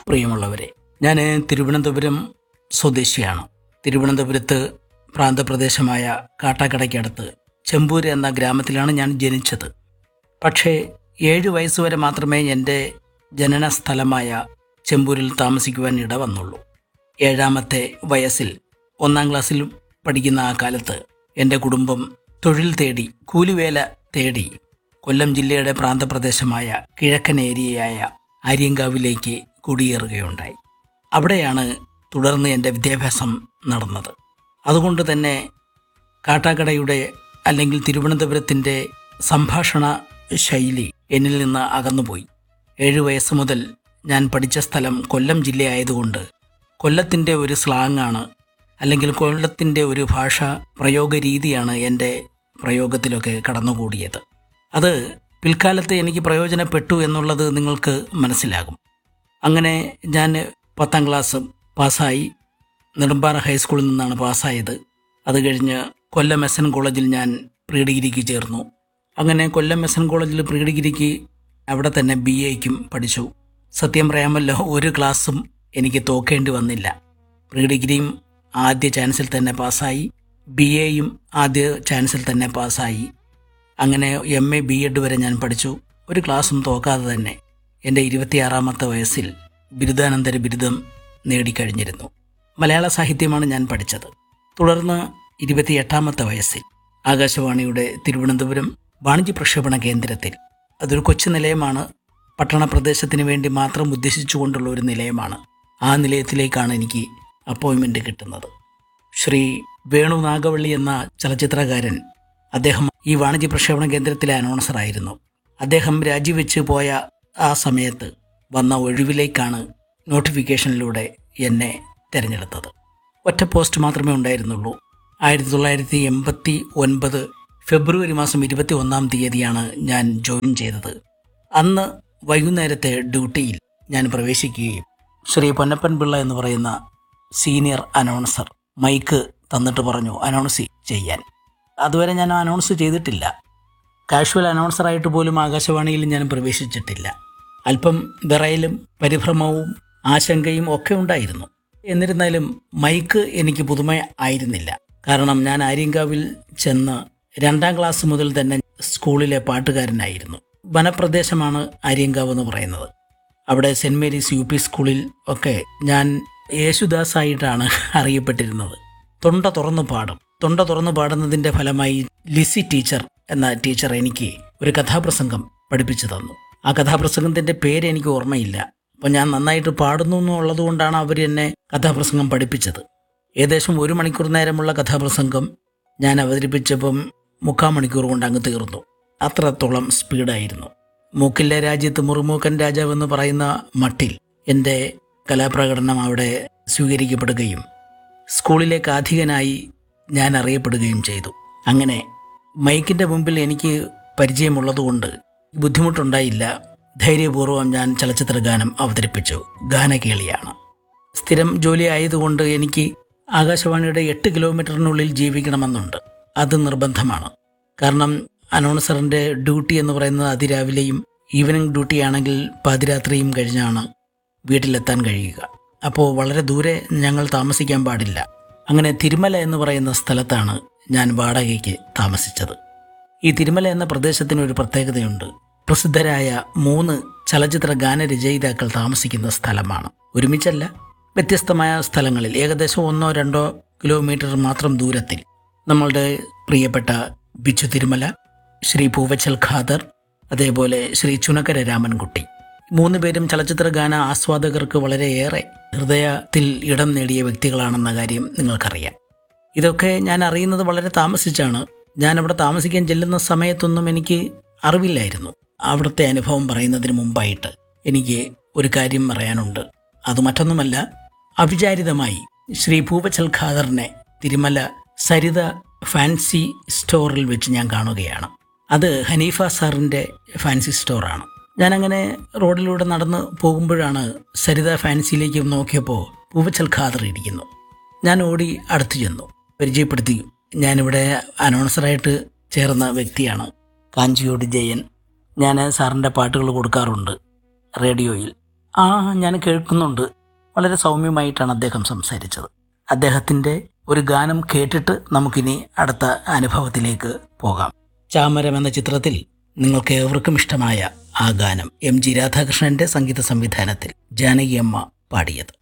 പ്രിയമുള്ളവരെ ഞാൻ തിരുവനന്തപുരം സ്വദേശിയാണ് തിരുവനന്തപുരത്ത് പ്രാന്തപ്രദേശമായ കാട്ടാക്കടയ്ക്കടുത്ത് ചെമ്പൂര് എന്ന ഗ്രാമത്തിലാണ് ഞാൻ ജനിച്ചത് പക്ഷേ ഏഴ് വയസ്സുവരെ മാത്രമേ എൻ്റെ ജനന സ്ഥലമായ ചെമ്പൂരിൽ താമസിക്കുവാൻ ഇട വന്നുള്ളൂ ഏഴാമത്തെ വയസ്സിൽ ഒന്നാം ക്ലാസ്സിൽ പഠിക്കുന്ന ആ കാലത്ത് എൻ്റെ കുടുംബം തൊഴിൽ തേടി കൂലിവേല തേടി കൊല്ലം ജില്ലയുടെ പ്രാന്തപ്രദേശമായ കിഴക്കൻ ഏരിയയായ ആര്യങ്കാവിലേക്ക് കുടിയേറുകയുണ്ടായി അവിടെയാണ് തുടർന്ന് എൻ്റെ വിദ്യാഭ്യാസം നടന്നത് അതുകൊണ്ട് തന്നെ കാട്ടാക്കടയുടെ അല്ലെങ്കിൽ തിരുവനന്തപുരത്തിൻ്റെ സംഭാഷണ ശൈലി എന്നിൽ നിന്ന് അകന്നുപോയി ഏഴു വയസ്സ് മുതൽ ഞാൻ പഠിച്ച സ്ഥലം കൊല്ലം ജില്ലയായതുകൊണ്ട് കൊല്ലത്തിൻ്റെ ഒരു സ്ലാങ്ങാണ് അല്ലെങ്കിൽ കൊല്ലത്തിൻ്റെ ഒരു ഭാഷ പ്രയോഗ രീതിയാണ് എൻ്റെ പ്രയോഗത്തിലൊക്കെ കടന്നുകൂടിയത് അത് പിൽക്കാലത്ത് എനിക്ക് പ്രയോജനപ്പെട്ടു എന്നുള്ളത് നിങ്ങൾക്ക് മനസ്സിലാകും അങ്ങനെ ഞാൻ പത്താം ക്ലാസ് പാസ്സായി നെടുമ്പാറ ഹൈസ്കൂളിൽ നിന്നാണ് പാസ്സായത് അത് കഴിഞ്ഞ് കൊല്ലം എസ് എൻ കോളേജിൽ ഞാൻ പ്രീ ഡിഗ്രിക്ക് ചേർന്നു അങ്ങനെ കൊല്ലം എസ് എൻ കോളേജിൽ പ്രീ ഡിഗ്രിക്ക് അവിടെ തന്നെ ബി എക്കും പഠിച്ചു സത്യം പറയാമല്ലോ ഒരു ക്ലാസ്സും എനിക്ക് തോക്കേണ്ടി വന്നില്ല പ്രീ ഡിഗ്രിയും ആദ്യ ചാൻസിൽ തന്നെ പാസ്സായി ബി എയും ആദ്യ ചാൻസിൽ തന്നെ പാസ്സായി അങ്ങനെ എം എ ബി എഡ് വരെ ഞാൻ പഠിച്ചു ഒരു ക്ലാസ്സും തോക്കാതെ തന്നെ എൻ്റെ ഇരുപത്തിയാറാമത്തെ വയസ്സിൽ ബിരുദാനന്തര ബിരുദം നേടിക്കഴിഞ്ഞിരുന്നു മലയാള സാഹിത്യമാണ് ഞാൻ പഠിച്ചത് തുടർന്ന് ഇരുപത്തിയെട്ടാമത്തെ വയസ്സിൽ ആകാശവാണിയുടെ തിരുവനന്തപുരം വാണിജ്യ പ്രക്ഷേപണ കേന്ദ്രത്തിൽ അതൊരു കൊച്ചു നിലയമാണ് പട്ടണ പ്രദേശത്തിന് വേണ്ടി മാത്രം ഉദ്ദേശിച്ചുകൊണ്ടുള്ള ഒരു നിലയമാണ് ആ നിലയത്തിലേക്കാണ് എനിക്ക് അപ്പോയിൻമെൻ്റ് കിട്ടുന്നത് ശ്രീ വേണു നാഗവള്ളി എന്ന ചലച്ചിത്രകാരൻ അദ്ദേഹം ഈ വാണിജ്യ പ്രക്ഷേപണ കേന്ദ്രത്തിലെ അനൗൺസറായിരുന്നു അദ്ദേഹം രാജിവെച്ച് പോയ ആ സമയത്ത് വന്ന ഒഴിവിലേക്കാണ് നോട്ടിഫിക്കേഷനിലൂടെ എന്നെ തിരഞ്ഞെടുത്തത് ഒറ്റ പോസ്റ്റ് മാത്രമേ ഉണ്ടായിരുന്നുള്ളൂ ആയിരത്തി തൊള്ളായിരത്തി എൺപത്തി ഒൻപത് ഫെബ്രുവരി മാസം ഇരുപത്തി ഒന്നാം തീയതിയാണ് ഞാൻ ജോയിൻ ചെയ്തത് അന്ന് വൈകുന്നേരത്തെ ഡ്യൂട്ടിയിൽ ഞാൻ പ്രവേശിക്കുകയും ശ്രീ പൊന്നപ്പൻ പിള്ള എന്ന് പറയുന്ന സീനിയർ അനൗൺസർ മൈക്ക് തന്നിട്ട് പറഞ്ഞു അനൗൺസ് ചെയ്യാൻ അതുവരെ ഞാൻ അനൗൺസ് ചെയ്തിട്ടില്ല കാഷ്വൽ അനൗൺസറായിട്ട് പോലും ആകാശവാണിയിൽ ഞാൻ പ്രവേശിച്ചിട്ടില്ല അല്പം വിറയലും പരിഭ്രമവും ആശങ്കയും ഒക്കെ ഉണ്ടായിരുന്നു എന്നിരുന്നാലും മൈക്ക് എനിക്ക് പുതുമ ആയിരുന്നില്ല കാരണം ഞാൻ ആര്യങ്കാവിൽ ചെന്ന് രണ്ടാം ക്ലാസ് മുതൽ തന്നെ സ്കൂളിലെ പാട്ടുകാരനായിരുന്നു വനപ്രദേശമാണ് ആര്യങ്കാവ് എന്ന് പറയുന്നത് അവിടെ സെൻറ് മേരീസ് യു പി സ്കൂളിൽ ഒക്കെ ഞാൻ യേശുദാസ് ആയിട്ടാണ് അറിയപ്പെട്ടിരുന്നത് തൊണ്ട തുറന്നു പാടും തൊണ്ട തുറന്നു പാടുന്നതിൻ്റെ ഫലമായി ലിസി ടീച്ചർ എന്ന ടീച്ചർ എനിക്ക് ഒരു കഥാപ്രസംഗം പഠിപ്പിച്ചു തന്നു ആ കഥാപ്രസംഗത്തിൻ്റെ പേര് എനിക്ക് ഓർമ്മയില്ല അപ്പോൾ ഞാൻ നന്നായിട്ട് പാടുന്നു എന്നുള്ളത് കൊണ്ടാണ് അവർ എന്നെ കഥാപ്രസംഗം പഠിപ്പിച്ചത് ഏകദേശം ഒരു മണിക്കൂർ നേരമുള്ള കഥാപ്രസംഗം ഞാൻ അവതരിപ്പിച്ചപ്പം മുക്കാൽ മണിക്കൂർ കൊണ്ട് അങ്ങ് തീർന്നു അത്രത്തോളം സ്പീഡായിരുന്നു മൂക്കിലെ രാജ്യത്ത് മുറുമൂക്കൻ രാജാവ് എന്ന് പറയുന്ന മട്ടിൽ എൻ്റെ കലാപ്രകടനം അവിടെ സ്വീകരിക്കപ്പെടുകയും സ്കൂളിലെ കാഥികനായി ഞാൻ അറിയപ്പെടുകയും ചെയ്തു അങ്ങനെ മൈക്കിൻ്റെ മുമ്പിൽ എനിക്ക് പരിചയമുള്ളതുകൊണ്ട് ബുദ്ധിമുട്ടുണ്ടായില്ല ധൈര്യപൂർവ്വം ഞാൻ ചലച്ചിത്ര ഗാനം അവതരിപ്പിച്ചു ഗാനകേളിയാണ് സ്ഥിരം ജോലി ആയതുകൊണ്ട് എനിക്ക് ആകാശവാണിയുടെ എട്ട് കിലോമീറ്ററിനുള്ളിൽ ജീവിക്കണമെന്നുണ്ട് അത് നിർബന്ധമാണ് കാരണം അനൗൺസറിൻ്റെ ഡ്യൂട്ടി എന്ന് പറയുന്നത് അതിരാവിലെയും ഈവനിങ് ഡ്യൂട്ടി ആണെങ്കിൽ പാതിരാത്രിയും കഴിഞ്ഞാണ് വീട്ടിലെത്താൻ കഴിയുക അപ്പോൾ വളരെ ദൂരെ ഞങ്ങൾ താമസിക്കാൻ പാടില്ല അങ്ങനെ തിരുമല എന്ന് പറയുന്ന സ്ഥലത്താണ് ഞാൻ വാടകയ്ക്ക് താമസിച്ചത് ഈ തിരുമല എന്ന പ്രദേശത്തിന് ഒരു പ്രത്യേകതയുണ്ട് പ്രസിദ്ധരായ മൂന്ന് ചലച്ചിത്ര ഗാനരചയിതാക്കൾ താമസിക്കുന്ന സ്ഥലമാണ് ഒരുമിച്ചല്ല വ്യത്യസ്തമായ സ്ഥലങ്ങളിൽ ഏകദേശം ഒന്നോ രണ്ടോ കിലോമീറ്റർ മാത്രം ദൂരത്തിൽ നമ്മളുടെ പ്രിയപ്പെട്ട ബിച്ചു തിരുമല ശ്രീ പൂവച്ചൽ ഖാദർ അതേപോലെ ശ്രീ ചുനക്കര രാമൻകുട്ടി മൂന്ന് പേരും ചലച്ചിത്ര ഗാന ആസ്വാദകർക്ക് വളരെയേറെ ഹൃദയത്തിൽ ഇടം നേടിയ വ്യക്തികളാണെന്ന കാര്യം നിങ്ങൾക്കറിയാം ഇതൊക്കെ ഞാൻ അറിയുന്നത് വളരെ താമസിച്ചാണ് ഞാൻ അവിടെ താമസിക്കാൻ ചെല്ലുന്ന സമയത്തൊന്നും എനിക്ക് അറിവില്ലായിരുന്നു അവിടുത്തെ അനുഭവം പറയുന്നതിന് മുമ്പായിട്ട് എനിക്ക് ഒരു കാര്യം പറയാനുണ്ട് അത് മറ്റൊന്നുമല്ല അവിചാരിതമായി ശ്രീ ഭൂപച്ചൽ ഖാദറിനെ തിരുമല സരിത ഫാൻസി സ്റ്റോറിൽ വെച്ച് ഞാൻ കാണുകയാണ് അത് ഹനീഫ സാറിൻ്റെ ഫാൻസി സ്റ്റോറാണ് ഞാനങ്ങനെ റോഡിലൂടെ നടന്ന് പോകുമ്പോഴാണ് സരിത ഫാൻസിയിലേക്ക് നോക്കിയപ്പോൾ പൂവച്ചൽ ഖാദർ ഇരിക്കുന്നു ഞാൻ ഓടി അടുത്ത് ചെന്നു പരിചയപ്പെടുത്തി ഞാനിവിടെ അനൗൺസറായിട്ട് ചേർന്ന വ്യക്തിയാണ് കാഞ്ചിയോട് ജയൻ ഞാൻ സാറിൻ്റെ പാട്ടുകൾ കൊടുക്കാറുണ്ട് റേഡിയോയിൽ ആ ഞാൻ കേൾക്കുന്നുണ്ട് വളരെ സൗമ്യമായിട്ടാണ് അദ്ദേഹം സംസാരിച്ചത് അദ്ദേഹത്തിൻ്റെ ഒരു ഗാനം കേട്ടിട്ട് നമുക്കിനി അടുത്ത അനുഭവത്തിലേക്ക് പോകാം ചാമരം എന്ന ചിത്രത്തിൽ നിങ്ങൾക്ക് ഏവർക്കും ഇഷ്ടമായ ആ ഗാനം എം ജി രാധാകൃഷ്ണന്റെ സംഗീത സംവിധാനത്തിൽ ജാനകി അമ്മ പാടിയത്